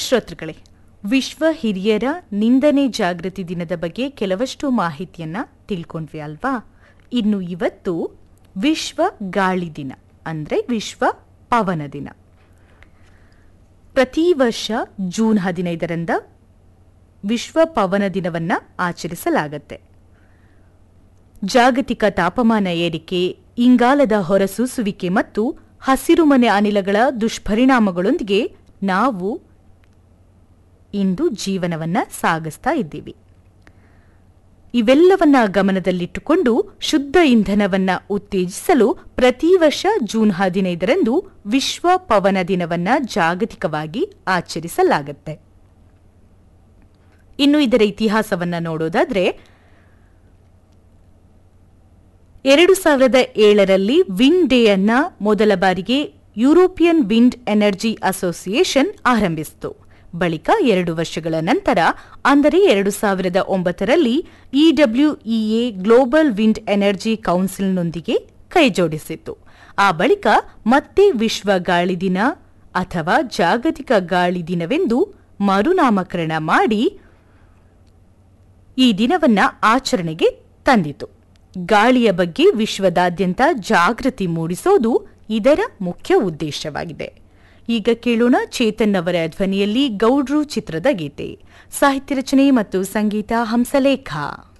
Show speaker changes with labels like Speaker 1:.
Speaker 1: ಶ್ರೋತೃಗಳೇ ವಿಶ್ವ ಹಿರಿಯರ ನಿಂದನೆ ಜಾಗೃತಿ ದಿನದ ಬಗ್ಗೆ ಕೆಲವಷ್ಟು ಮಾಹಿತಿಯನ್ನ ತಿಳ್ಕೊಂಡ್ವಿ ಅಲ್ವಾ ಇನ್ನು ಇವತ್ತು ವಿಶ್ವ ಗಾಳಿ ದಿನ ಅಂದ್ರೆ ವಿಶ್ವ ಪವನ ದಿನ ಪ್ರತಿ ವರ್ಷ ಜೂನ್ ಹದಿನೈದರಂದ ವಿಶ್ವ ಪವನ ದಿನವನ್ನ ಆಚರಿಸಲಾಗತ್ತೆ ಜಾಗತಿಕ ತಾಪಮಾನ ಏರಿಕೆ ಇಂಗಾಲದ ಹೊರಸೂಸುವಿಕೆ ಮತ್ತು ಹಸಿರುಮನೆ ಅನಿಲಗಳ ದುಷ್ಪರಿಣಾಮಗಳೊಂದಿಗೆ ನಾವು ಇಂದು ಜೀವನವನ್ನ ಸಾಗಿಸ್ತಾ ಇದ್ದೀವಿ ಇವೆಲ್ಲವನ್ನ ಗಮನದಲ್ಲಿಟ್ಟುಕೊಂಡು ಶುದ್ಧ ಇಂಧನವನ್ನ ಉತ್ತೇಜಿಸಲು ಪ್ರತಿ ವರ್ಷ ಜೂನ್ ಹದಿನೈದರಂದು ವಿಶ್ವ ಪವನ ದಿನವನ್ನ ಜಾಗತಿಕವಾಗಿ ಆಚರಿಸಲಾಗುತ್ತೆ ಇನ್ನು ಇದರ ಇತಿಹಾಸವನ್ನ ನೋಡೋದಾದ್ರೆ ಎರಡು ಸಾವಿರದ ಏಳರಲ್ಲಿ ವಿಂಡ್ ಡೇ ಅನ್ನ ಮೊದಲ ಬಾರಿಗೆ ಯುರೋಪಿಯನ್ ವಿಂಡ್ ಎನರ್ಜಿ ಅಸೋಸಿಯೇಷನ್ ಆರಂಭಿಸಿತು ಬಳಿಕ ಎರಡು ವರ್ಷಗಳ ನಂತರ ಅಂದರೆ ಎರಡು ಸಾವಿರದ ಒಂಬತ್ತರಲ್ಲಿ ಇಡಬ್ಲ್ಯೂಇಎ ಗ್ಲೋಬಲ್ ವಿಂಡ್ ಎನರ್ಜಿ ಕೌನ್ಸಿಲ್ನೊಂದಿಗೆ ಕೈಜೋಡಿಸಿತ್ತು ಆ ಬಳಿಕ ಮತ್ತೆ ವಿಶ್ವ ಗಾಳಿ ದಿನ ಅಥವಾ ಜಾಗತಿಕ ಗಾಳಿ ದಿನವೆಂದು ಮರುನಾಮಕರಣ ಮಾಡಿ ಈ ದಿನವನ್ನ ಆಚರಣೆಗೆ ತಂದಿತು ಗಾಳಿಯ ಬಗ್ಗೆ ವಿಶ್ವದಾದ್ಯಂತ ಜಾಗೃತಿ ಮೂಡಿಸೋದು ಇದರ ಮುಖ್ಯ ಉದ್ದೇಶವಾಗಿದೆ ಈಗ ಕೇಳೋಣ ಚೇತನ್ ಅವರ ಧ್ವನಿಯಲ್ಲಿ ಗೌಡ್ರು ಚಿತ್ರದ ಗೀತೆ ಸಾಹಿತ್ಯ ರಚನೆ ಮತ್ತು ಸಂಗೀತ ಹಂಸಲೇಖ